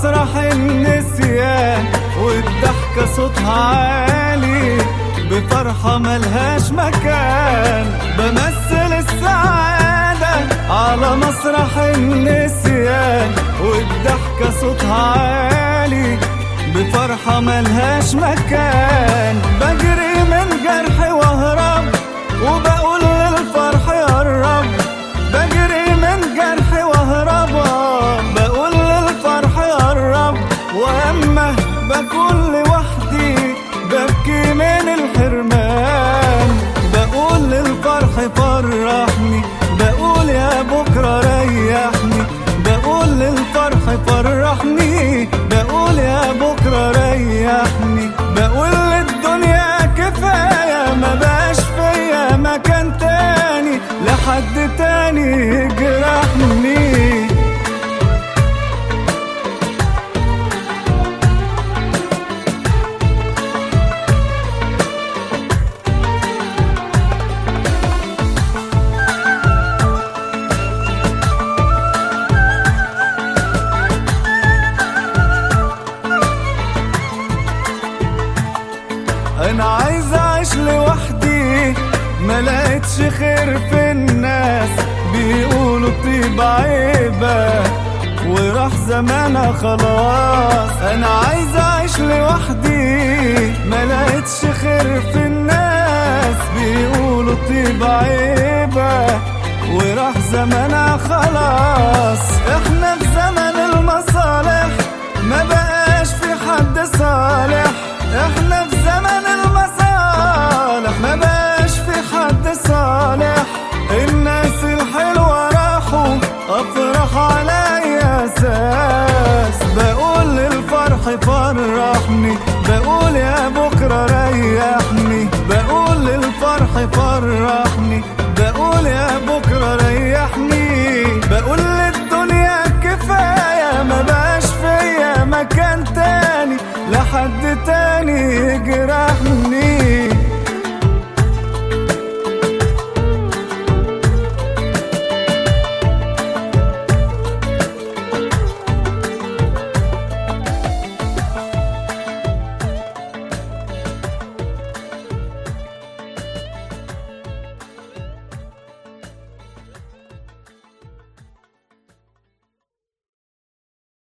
مسرح النسيان والضحكة صوتها عالي بفرحة ملهاش مكان بمثل السعادة على مسرح النسيان والضحكة صوتها عالي بفرحة ملهاش مكان بجري من جرحي واهرب وبقول للفرح يا رب بجري من جرحي واهرب بقول للفرح يا رب واما بكون لوحدي ببكي من الحرمان بقول للفرح فرحني بقول يا بكره ريحني بقول للفرح فرحني بقول يا بكره ريحني بقول للدنيا كفايه ما بقاش فيا مكان تاني لحد تاني يجرحني انا عايز اعيش لوحدي ما لقيتش خير في الناس بيقولوا طيب عيبة وراح زمانها خلاص انا عايز اعيش لوحدي ما لقيتش خير في الناس بيقولوا طيب عيبة وراح زمانها خلاص احنا في زمن المصالح ما بقاش في حد صالح احنا في زمن المصالح ما بقاش في حد صالح الناس الحلوة راحوا افرح على اي اساس بقول للفرح فرحني بقول يا بكرة ريحني بقول للفرح فرحني بقول يا بكرة ريحني بقول